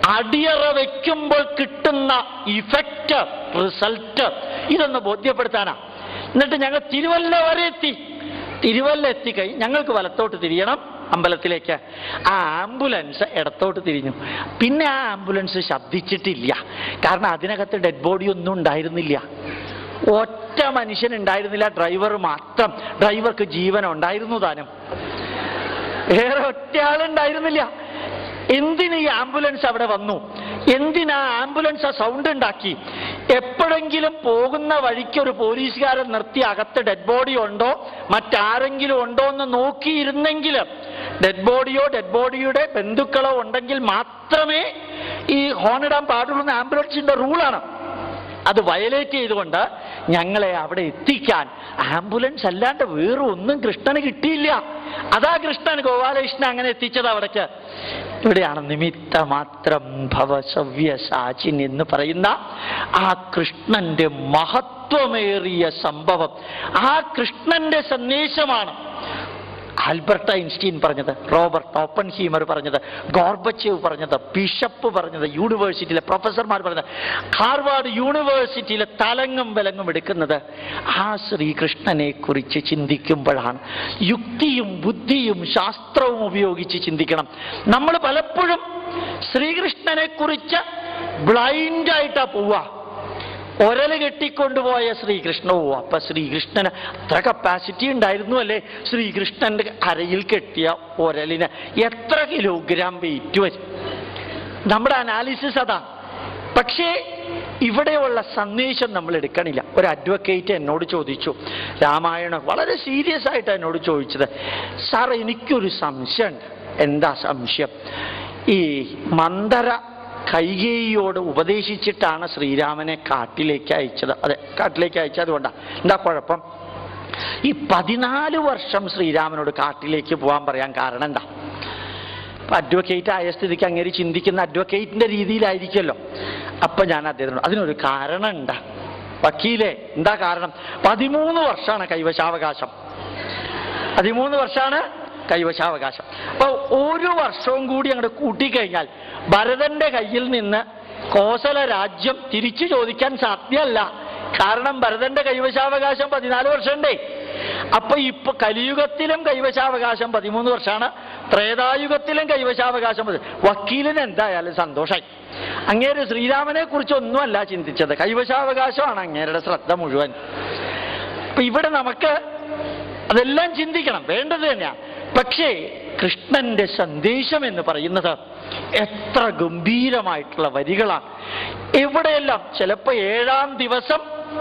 അടിയറ വെക്കുമ്പോൾ കിട്ടുന്ന ഇഫക്റ്റ് റിസൾട്ട് ഇതൊന്ന് ബോധ്യപ്പെടുത്താനാ എന്നിട്ട് ഞങ്ങൾ തിരുവല്ല വരെ എത്തി തിരുവല്ല എത്തിക്കഴിഞ്ഞ് ഞങ്ങൾക്ക് വലത്തോട്ട് തിരിയണം അമ്പലത്തിലേക്ക് ആ ആംബുലൻസ് ഇടത്തോട്ട് തിരിഞ്ഞു പിന്നെ ആ ആംബുലൻസ് ശബ്ദിച്ചിട്ടില്ല കാരണം അതിനകത്ത് ഡെഡ് ബോഡി ഒന്നും ഉണ്ടായിരുന്നില്ല ഒറ്റ മനുഷ്യൻ ഉണ്ടായിരുന്നില്ല ഡ്രൈവർ മാത്രം ഡ്രൈവർക്ക് ജീവൻ ഉണ്ടായിരുന്നു താനും വേറെ ഒറ്റ ആളുണ്ടായിരുന്നില്ല എന്തിന് ഈ ആംബുലൻസ് അവിടെ വന്നു എന്തിനാ ആംബുലൻസ് ആ സൗണ്ട് ഉണ്ടാക്കി എപ്പോഴെങ്കിലും പോകുന്ന വഴിക്ക് ഒരു പോലീസുകാരൻ നിർത്തി അകത്ത് ഡെഡ് ബോഡി ഉണ്ടോ മറ്റാരെങ്കിലും ഉണ്ടോ എന്ന് നോക്കിയിരുന്നെങ്കിൽ ഡെഡ് ബോഡിയോ ഡെഡ് ബോഡിയുടെ ബന്ധുക്കളോ ഉണ്ടെങ്കിൽ മാത്രമേ ഈ ഹോണിടാൻ പാടുള്ളൂ എന്ന് ആംബുലൻസിന്റെ റൂളാണ് അത് വയലേറ്റ് ചെയ്തുകൊണ്ട് ഞങ്ങളെ അവിടെ എത്തിക്കാൻ ആംബുലൻസ് അല്ലാണ്ട് വേറെ ഒന്നും കൃഷ്ണന് കിട്ടിയില്ല അതാ കൃഷ്ണൻ ഗോപാലകൃഷ്ണൻ അങ്ങനെ എത്തിച്ചത് അവിടേക്ക് ഇവിടെയാണ് നിമിത്ത മാത്രം ഭവസവ്യ സാചിൻ എന്ന് പറയുന്ന ആ കൃഷ്ണന്റെ മഹത്വമേറിയ സംഭവം ആ കൃഷ്ണന്റെ സന്ദേശമാണ് ആൽബർട്ട് ഐൻസ്റ്റീൻ പറഞ്ഞത് റോബർട്ട് ഓപ്പൺ ഹീമർ പറഞ്ഞത് ഗോർബച്ചേവ് പറഞ്ഞത് ബിഷപ്പ് പറഞ്ഞത് യൂണിവേഴ്സിറ്റിയിലെ പ്രൊഫസർമാർ പറഞ്ഞത് ഹാർവാർഡ് യൂണിവേഴ്സിറ്റിയിലെ തലങ്ങും വിലങ്ങും എടുക്കുന്നത് ആ ശ്രീകൃഷ്ണനെ കുറിച്ച് ചിന്തിക്കുമ്പോഴാണ് യുക്തിയും ബുദ്ധിയും ശാസ്ത്രവും ഉപയോഗിച്ച് ചിന്തിക്കണം നമ്മൾ പലപ്പോഴും ശ്രീകൃഷ്ണനെ കുറിച്ച് ബ്ലൈൻഡായിട്ടാ പോവുക ഒരല് കെട്ടിക്കൊണ്ടുപോയ ശ്രീകൃഷ്ണവും അപ്പൊ ശ്രീകൃഷ്ണന് അത്ര കപ്പാസിറ്റി ഉണ്ടായിരുന്നു അല്ലേ ശ്രീകൃഷ്ണന്റെ അരയിൽ കെട്ടിയ ഒരലിന് എത്ര കിലോഗ്രാം വെയിറ്റ് വരും നമ്മുടെ അനാലിസിസ് അതാ പക്ഷേ ഇവിടെയുള്ള സന്ദേശം നമ്മൾ എടുക്കണില്ല ഒരു അഡ്വക്കേറ്റ് എന്നോട് ചോദിച്ചു രാമായണം വളരെ സീരിയസ് ആയിട്ട് എന്നോട് ചോദിച്ചത് സാർ എനിക്കൊരു സംശയമുണ്ട് എന്താ സംശയം ഈ മന്ദര കൈകേയിയോട് ഉപദേശിച്ചിട്ടാണ് ശ്രീരാമനെ കാട്ടിലേക്ക് അയച്ചത് അതെ കാട്ടിലേക്ക് അയച്ചത് അതുകൊണ്ടാണ് എന്താ കുഴപ്പം ഈ പതിനാല് വർഷം ശ്രീരാമനോട് കാട്ടിലേക്ക് പോകാൻ പറയാൻ കാരണം എന്താ ഇപ്പൊ അഡ്വക്കേറ്റ് ആയ സ്ഥിതിക്ക് അങ്ങേര് ചിന്തിക്കുന്ന അഡ്വക്കേറ്റിന്റെ രീതിയിലായിരിക്കുമല്ലോ അപ്പൊ ഞാൻ അദ്ദേഹത്തിനോട് അതിനൊരു കാരണം ഉണ്ടാ വക്കീലേ എന്താ കാരണം പതിമൂന്ന് വർഷമാണ് കൈവശാവകാശം പതിമൂന്ന് വർഷമാണ് കൈവശാവകാശം അപ്പൊ ഒരു വർഷവും കൂടി അങ്ങോട്ട് കൂട്ടിക്കഴിഞ്ഞാൽ ഭരതന്റെ കയ്യിൽ നിന്ന് കോസല രാജ്യം തിരിച്ചു ചോദിക്കാൻ സാധ്യമല്ല കാരണം ഭരതന്റെ കൈവശാവകാശം പതിനാല് വർഷമുണ്ടേ അപ്പൊ ഇപ്പൊ കലിയുഗത്തിലും കൈവശാവകാശം പതിമൂന്ന് വർഷമാണ് ത്രേതായുഗത്തിലും കൈവശാവകാശം പതി- വക്കീലിന് എന്തായാലും സന്തോഷമായി അങ്ങേര് ശ്രീരാമനെ കുറിച്ച് ഒന്നുമല്ല ചിന്തിച്ചത് കൈവശാവകാശമാണ് അങ്ങേരുടെ ശ്രദ്ധ മുഴുവൻ അപ്പൊ ഇവിടെ നമുക്ക് അതെല്ലാം ചിന്തിക്കണം വേണ്ടത് തന്നെയാണ് പക്ഷേ കൃഷ്ണന്റെ സന്ദേശം എന്ന് പറയുന്നത് എത്ര ഗംഭീരമായിട്ടുള്ള വരികളാണ് എവിടെയെല്ലാം ചിലപ്പോ ഏഴാം ദിവസം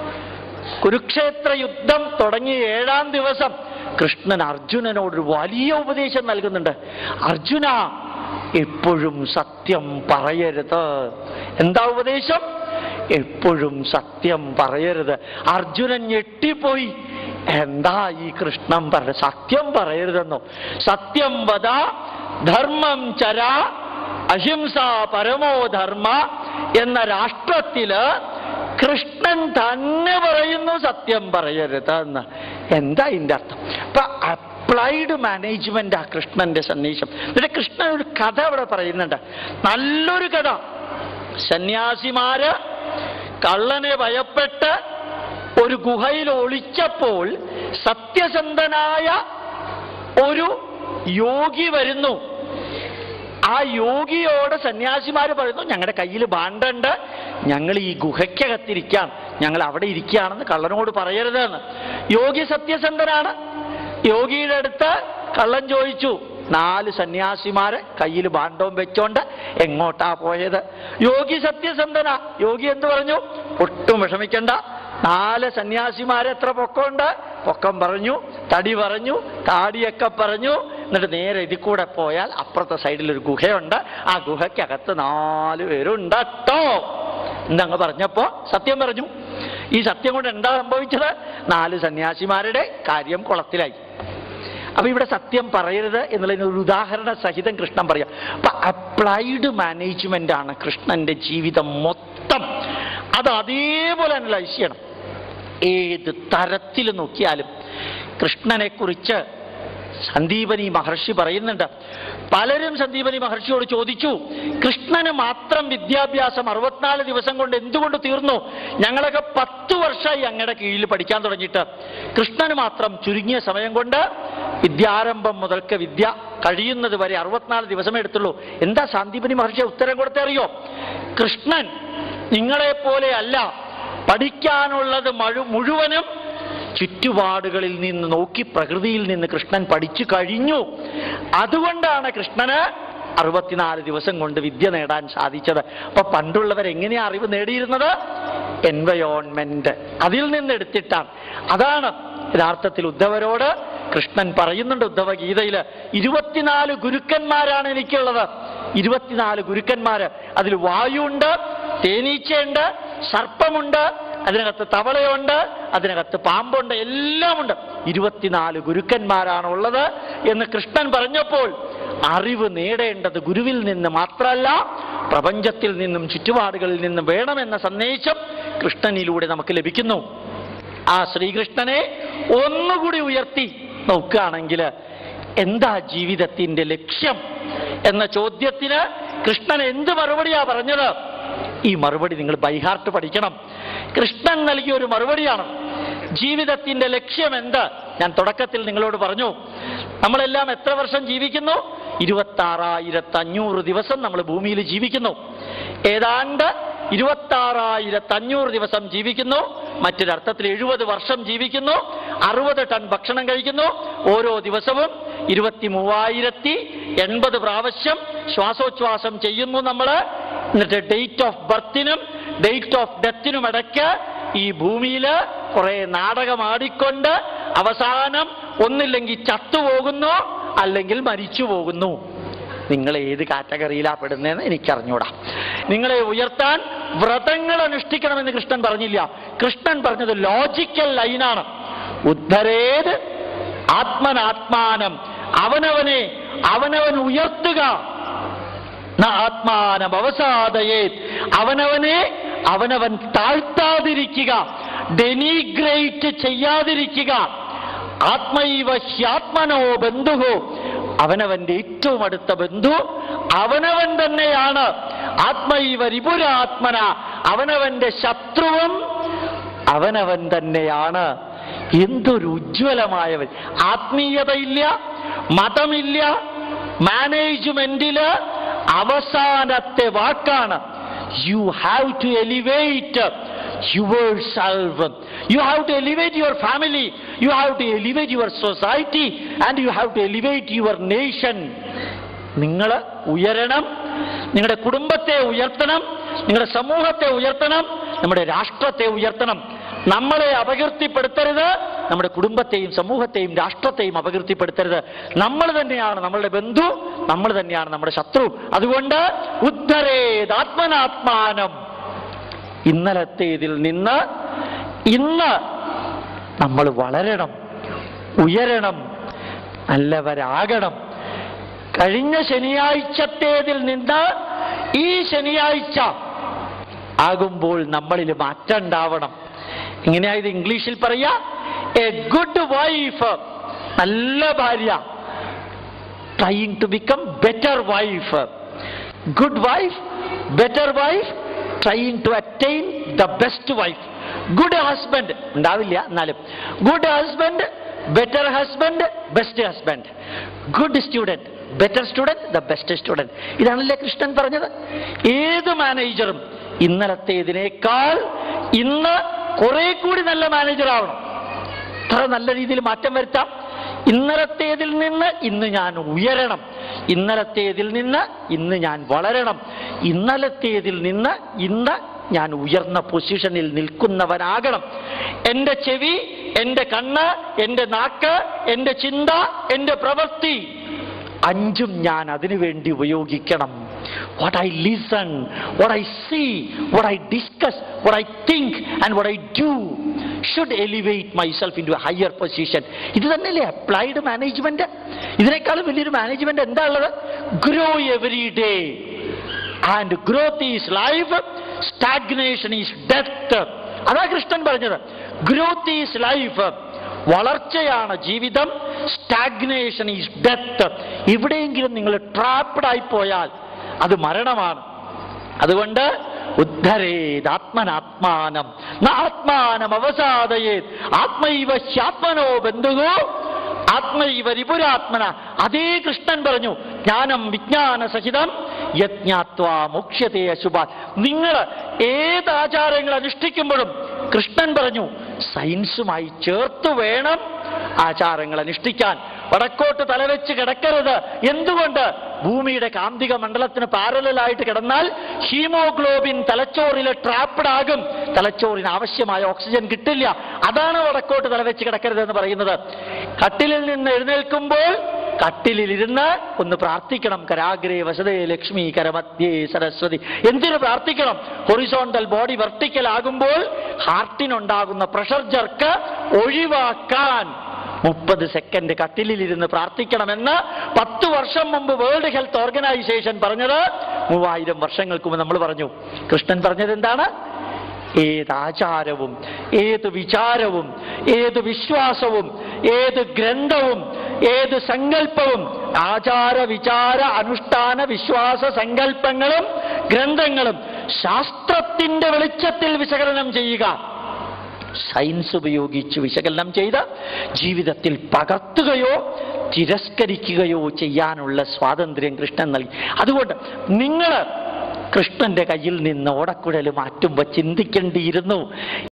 കുരുക്ഷേത്ര യുദ്ധം തുടങ്ങിയ ഏഴാം ദിവസം കൃഷ്ണൻ അർജുനനോട് വലിയ ഉപദേശം നൽകുന്നുണ്ട് അർജുന എപ്പോഴും സത്യം പറയരുത് എന്താ ഉപദേശം എപ്പോഴും സത്യം പറയരുത് അർജുനൻ ഞെട്ടിപ്പോയി എന്താ ഈ കൃഷ്ണൻ പറഞ്ഞ സത്യം പറയരുതെന്നോ സത്യം വധ ധർമ്മം ചര അഹിംസ പരമോ ധർമ്മ എന്ന രാഷ്ട്രത്തില് കൃഷ്ണൻ തന്നെ പറയുന്നു സത്യം പറയരുത് എന്ന് എന്താ ഇതിന്റെ അർത്ഥം അപ്പൊ അപ്ലൈഡ് മാനേജ്മെന്റ് ആ കൃഷ്ണന്റെ സന്ദേശം എന്നിട്ട് കൃഷ്ണൻ ഒരു കഥ അവിടെ പറയുന്നുണ്ട് നല്ലൊരു കഥ സന്യാസിമാര് കള്ളനെ ഭയപ്പെട്ട് ഒരു ഗുഹയിൽ ഒളിച്ചപ്പോൾ സത്യസന്ധനായ ഒരു യോഗി വരുന്നു ആ യോഗിയോട് സന്യാസിമാര് പറയുന്നു ഞങ്ങളുടെ കയ്യിൽ ഭാണ്ഡുണ്ട് ഞങ്ങൾ ഈ ഗുഹയ്ക്കകത്തിരിക്കാം ഞങ്ങൾ അവിടെ ഇരിക്കുകയാണെന്ന് കള്ളനോട് പറയരുതെന്ന് യോഗി സത്യസന്ധനാണ് യോഗിയുടെ അടുത്ത് കള്ളൻ ചോദിച്ചു നാല് സന്യാസിമാരെ കയ്യിൽ ഭാണ്ഡവും വെച്ചോണ്ട് എങ്ങോട്ടാ പോയത് യോഗി സത്യസന്ധനാ യോഗി എന്ത് പറഞ്ഞു ഒട്ടും വിഷമിക്കണ്ട നാല് സന്യാസിമാരെ എത്ര പൊക്കമുണ്ട് പൊക്കം പറഞ്ഞു തടി പറഞ്ഞു താടിയൊക്കെ പറഞ്ഞു എന്നിട്ട് നേരെ ഇതിൽ കൂടെ പോയാൽ അപ്പുറത്തെ സൈഡിൽ ഒരു ഗുഹയുണ്ട് ആ ഗുഹയ്ക്കകത്ത് നാല് പേരുണ്ട് കേട്ടോ എന്നങ്ങ് പറഞ്ഞപ്പോ സത്യം പറഞ്ഞു ഈ സത്യം കൊണ്ട് എന്താ സംഭവിച്ചത് നാല് സന്യാസിമാരുടെ കാര്യം കുളത്തിലായി അപ്പൊ ഇവിടെ സത്യം പറയരുത് എന്നുള്ളതിന് ഒരു ഉദാഹരണ സഹിതം കൃഷ്ണൻ പറയാം അപ്പൊ അപ്ലൈഡ് മാനേജ്മെന്റ് ആണ് കൃഷ്ണന്റെ ജീവിതം മൊത്തം അത് അതേപോലെ അനലൈസ് ചെയ്യണം ഏത് തരത്തിൽ നോക്കിയാലും കൃഷ്ണനെ കുറിച്ച് സന്ദീപനി മഹർഷി പറയുന്നുണ്ട് പലരും സന്ദീപനി മഹർഷിയോട് ചോദിച്ചു കൃഷ്ണന് മാത്രം വിദ്യാഭ്യാസം അറുപത്തിനാല് ദിവസം കൊണ്ട് എന്തുകൊണ്ട് തീർന്നു ഞങ്ങളൊക്കെ പത്ത് വർഷമായി അങ്ങയുടെ കീഴിൽ പഠിക്കാൻ തുടങ്ങിയിട്ട് കൃഷ്ണന് മാത്രം ചുരുങ്ങിയ സമയം കൊണ്ട് വിദ്യാരംഭം മുതൽക്ക് വിദ്യ കഴിയുന്നത് വരെ അറുപത്തിനാല് ദിവസമേ എടുത്തുള്ളൂ എന്താ സന്ദീപനി മഹർഷി ഉത്തരം കൊടുത്തേ അറിയോ കൃഷ്ണൻ നിങ്ങളെ പോലെ അല്ല പഠിക്കാനുള്ളത് മഴു- മുഴുവനും ചുറ്റുപാടുകളിൽ നിന്ന് നോക്കി പ്രകൃതിയിൽ നിന്ന് കൃഷ്ണൻ പഠിച്ചു കഴിഞ്ഞു അതുകൊണ്ടാണ് കൃഷ്ണന് അറുപത്തിനാല് ദിവസം കൊണ്ട് വിദ്യ നേടാൻ സാധിച്ചത് അപ്പൊ പണ്ടുള്ളവർ എങ്ങനെയാ അറിവ് നേടിയിരുന്നത് എൻവയോൺമെന്റ് അതിൽ നിന്ന് എടുത്തിട്ടാണ് അതാണ് യഥാർത്ഥത്തിൽ ഉദ്ധവരോട് കൃഷ്ണൻ പറയുന്നുണ്ട് ഉദ്ധവ ഗീതയില് ഇരുപത്തിനാല് ഗുരുക്കന്മാരാണ് എനിക്കുള്ളത് ഇരുപത്തിനാല് ഗുരുക്കന്മാര് അതിൽ വായുണ്ട് തേനീച്ചയുണ്ട് സർപ്പമുണ്ട് അതിനകത്ത് തവളയുണ്ട് അതിനകത്ത് പാമ്പുണ്ട് എല്ലാമുണ്ട് ഇരുപത്തിനാല് ഗുരുക്കന്മാരാണ് ഉള്ളത് എന്ന് കൃഷ്ണൻ പറഞ്ഞപ്പോൾ അറിവ് നേടേണ്ടത് ഗുരുവിൽ നിന്ന് മാത്രമല്ല പ്രപഞ്ചത്തിൽ നിന്നും ചുറ്റുപാടുകളിൽ നിന്നും വേണമെന്ന സന്ദേശം കൃഷ്ണനിലൂടെ നമുക്ക് ലഭിക്കുന്നു ആ ശ്രീകൃഷ്ണനെ ഒന്നുകൂടി ഉയർത്തി നോക്കുകയാണെങ്കിൽ എന്താ ജീവിതത്തിന്റെ ലക്ഷ്യം എന്ന ചോദ്യത്തിന് കൃഷ്ണൻ എന്ത് മറുപടിയാ പറഞ്ഞത് ഈ മറുപടി നിങ്ങൾ ബൈഹാർട്ട് പഠിക്കണം കൃഷ്ണൻ നൽകിയ ഒരു മറുപടിയാണ് ജീവിതത്തിന്റെ ലക്ഷ്യം എന്ത് ഞാൻ തുടക്കത്തിൽ നിങ്ങളോട് പറഞ്ഞു നമ്മളെല്ലാം എത്ര വർഷം ജീവിക്കുന്നു ഇരുപത്തി ആറായിരത്തി അഞ്ഞൂറ് ദിവസം നമ്മൾ ഭൂമിയിൽ ജീവിക്കുന്നു ഏതാണ്ട് ഇരുപത്തി ആറായിരത്തി അഞ്ഞൂറ് ദിവസം ജീവിക്കുന്നു മറ്റൊരർത്ഥത്തിൽ എഴുപത് വർഷം ജീവിക്കുന്നു അറുപത് ടൺ ഭക്ഷണം കഴിക്കുന്നു ഓരോ ദിവസവും ഇരുപത്തി മൂവായിരത്തി എൺപത് പ്രാവശ്യം ശ്വാസോച്ഛ്വാസം ചെയ്യുന്നു നമ്മൾ എന്നിട്ട് ഡേറ്റ് ഓഫ് ബർത്തിനും ഡേറ്റ് ഓഫ് ഡെത്തിനും ഇടയ്ക്ക് ഈ ഭൂമിയിൽ കുറെ നാടകമാടിക്കൊണ്ട് അവസാനം ഒന്നില്ലെങ്കിൽ ചത്തുപോകുന്നു അല്ലെങ്കിൽ മരിച്ചു പോകുന്നു നിങ്ങൾ ഏത് കാറ്റഗറിയിലാ പെടുന്നതെന്ന് എനിക്കറിഞ്ഞൂടാ നിങ്ങളെ ഉയർത്താൻ വ്രതങ്ങൾ അനുഷ്ഠിക്കണമെന്ന് കൃഷ്ണൻ പറഞ്ഞില്ല കൃഷ്ണൻ പറഞ്ഞത് ലോജിക്കൽ ലൈനാണ് ഉദ്ധരേത് ആത്മനാത്മാനം അവനവനെ അവനവൻ ഉയർത്തുക ന ആത്മാനം അവസാദയേ അവനവനെ അവനവൻ താഴ്ത്താതിരിക്കുക ഡെനിഗ്രേറ്റ് ചെയ്യാതിരിക്കുക ആത്മൈവ ഹ്യാത്മനോ ബന്ധുഹോ അവനവന്റെ ഏറ്റവും അടുത്ത ബന്ധു അവനവൻ തന്നെയാണ് ആത്മൈവ രിപുരാത്മന അവനവന്റെ ശത്രുവും അവനവൻ തന്നെയാണ് എന്തൊരു ഉജ്ജ്വലമായവൻ ആത്മീയതയില്ല മതമില്ല മാനേജ്മെന്റില് അവസാനത്തെ വാക്കാണ് you have to elevate yourself you have to elevate your family you have to elevate your society and you have to elevate your nation നിങ്ങൾ ഉയരണം നിങ്ങളുടെ കുടുംബത്തെ ഉയർത്തണം നിങ്ങളുടെ സമൂഹത്തെ ഉയർത്തണം നമ്മുടെ രാഷ്ട്രത്തെ ഉയർത്തണം നമ്മളെ അപകീർത്തിപ്പെടുത്തരുത് നമ്മുടെ കുടുംബത്തെയും സമൂഹത്തെയും രാഷ്ട്രത്തെയും അപകീർത്തിപ്പെടുത്തരുത് നമ്മൾ തന്നെയാണ് നമ്മളുടെ ബന്ധു നമ്മൾ തന്നെയാണ് നമ്മുടെ ശത്രു അതുകൊണ്ട് ഉദ്ധരേതാത്മനാത്മാനം ഇന്നലത്തേതിൽ നിന്ന് ഇന്ന് നമ്മൾ വളരണം ഉയരണം നല്ലവരാകണം കഴിഞ്ഞ ശനിയാഴ്ചത്തേതിൽ നിന്ന് ഈ ശനിയാഴ്ച ആകുമ്പോൾ നമ്മളിൽ മാറ്റം ഉണ്ടാവണം ഇങ്ങനെയായത് ഇംഗ്ലീഷിൽ പറയാ എ ഗുഡ് വൈഫ് നല്ല ഭാര്യ trying to become better wife good wife better wife trying to attain the best wife good husband ഉണ്ടാവില്ല എന്നാലും good husband better husband best husband good student better student the best student ഇതാണല്ലേ കൃഷ്ണൻ പറഞ്ഞത് ഏത് മാനേജറും ഇന്നലത്തേതിനേക്കാൾ ഇന്ന് കുറെ കൂടി നല്ല മാനേജർ ആവണം അത്ര നല്ല രീതിയിൽ മാറ്റം വരുത്താം ഇന്നലത്തേതിൽ നിന്ന് ഇന്ന് ഞാൻ ഉയരണം ഇന്നലത്തേതിൽ നിന്ന് ഇന്ന് ഞാൻ വളരണം ഇന്നലത്തേതിൽ നിന്ന് ഇന്ന് ഞാൻ ഉയർന്ന പൊസിഷനിൽ നിൽക്കുന്നവനാകണം എൻ്റെ ചെവി എൻ്റെ കണ്ണ് എൻ്റെ നാക്ക് എൻ്റെ ചിന്ത എൻ്റെ പ്രവൃത്തി അഞ്ചും ഞാൻ അതിനു വേണ്ടി ഉപയോഗിക്കണം what I listen what I see what I discuss what I think and what I do should elevate myself into higher position ഇത് തന്നെയല്ലേ അപ്ലൈഡ് മാനേജ്മെന്റ് ഇതിനേക്കാളും വലിയൊരു മാനേജ്മെന്റ് എന്താ ഉള്ളത് grow every day and growth is life stagnation is death അതാ കൃഷ്ണൻ പറഞ്ഞത് ഗ്രോത്ത് ഈസ് ലൈഫ് വളർച്ചയാണ് ജീവിതം സ്റ്റാഗ്നേഷൻ ഈസ് ഡെത്ത് എവിടെയെങ്കിലും നിങ്ങൾ ട്രാപ്ഡ് ആയിപ്പോയാൽ അത് മരണമാണ് അതുകൊണ്ട് ഉദ്ധരേത് ആത്മനാത്മാനം ആത്മാനം അവസാദയേത് ആത്മൈവ ശ്യാത്മനോ ബന്ധുവോ ആത്മൈവ രിപുരാത്മന അതേ കൃഷ്ണൻ പറഞ്ഞു ജ്ഞാനം വിജ്ഞാന സഹിതം യജ്ഞാത്വാ മോക്ഷ്യത്തെ അശുഭ നിങ്ങൾ ഏത് ആചാരങ്ങൾ അനുഷ്ഠിക്കുമ്പോഴും കൃഷ്ണൻ പറഞ്ഞു സയൻസുമായി ചേർത്ത് വേണം ആചാരങ്ങൾ അനുഷ്ഠിക്കാൻ വടക്കോട്ട് തലവെച്ച് കിടക്കരുത് എന്തുകൊണ്ട് ഭൂമിയുടെ കാന്തിക മണ്ഡലത്തിന് പാരലായിട്ട് കിടന്നാൽ ഹീമോഗ്ലോബിൻ തലച്ചോറിൽ ട്രാപ്ഡ് ആകും തലച്ചോറിന് ആവശ്യമായ ഓക്സിജൻ കിട്ടില്ല അതാണ് വടക്കോട്ട് തലവെച്ച് കിടക്കരുത് എന്ന് പറയുന്നത് കട്ടിലിൽ നിന്ന് എഴുന്നേൽക്കുമ്പോൾ കട്ടിലിരുന്ന് ഒന്ന് പ്രാർത്ഥിക്കണം കരാഗ്രേ വസതേ ലക്ഷ്മി കരമധ്യേ സരസ്വതി എന്തിനു പ്രാർത്ഥിക്കണം ഹൊറിസോണ്ടൽ ബോഡി വെർട്ടിക്കൽ ആകുമ്പോൾ ഹാർട്ടിനുണ്ടാകുന്ന പ്രഷർ ജർക്ക് ഒഴിവാക്കാൻ മുപ്പത് സെക്കൻഡ് കട്ടിലിരുന്ന് പ്രാർത്ഥിക്കണമെന്ന് പത്ത് വർഷം മുമ്പ് വേൾഡ് ഹെൽത്ത് ഓർഗനൈസേഷൻ പറഞ്ഞത് മൂവായിരം വർഷങ്ങൾക്ക് മുമ്പ് നമ്മൾ പറഞ്ഞു കൃഷ്ണൻ പറഞ്ഞത് എന്താണ് ഏത് ആചാരവും ഏത് വിചാരവും ഏത് വിശ്വാസവും ഏത് ഗ്രന്ഥവും ഏത് സങ്കല്പവും ആചാര വിചാര അനുഷ്ഠാന വിശ്വാസ സങ്കല്പങ്ങളും ഗ്രന്ഥങ്ങളും ശാസ്ത്രത്തിന്റെ വെളിച്ചത്തിൽ വിശകലനം ചെയ്യുക സയൻസ് ഉപയോഗിച്ച് വിശകലനം ചെയ്ത് ജീവിതത്തിൽ പകർത്തുകയോ തിരസ്കരിക്കുകയോ ചെയ്യാനുള്ള സ്വാതന്ത്ര്യം കൃഷ്ണൻ നൽകി അതുകൊണ്ട് നിങ്ങൾ കൃഷ്ണന്റെ കയ്യിൽ നിന്ന് ഓടക്കുഴൽ മാറ്റുമ്പോൾ ചിന്തിക്കേണ്ടിയിരുന്നു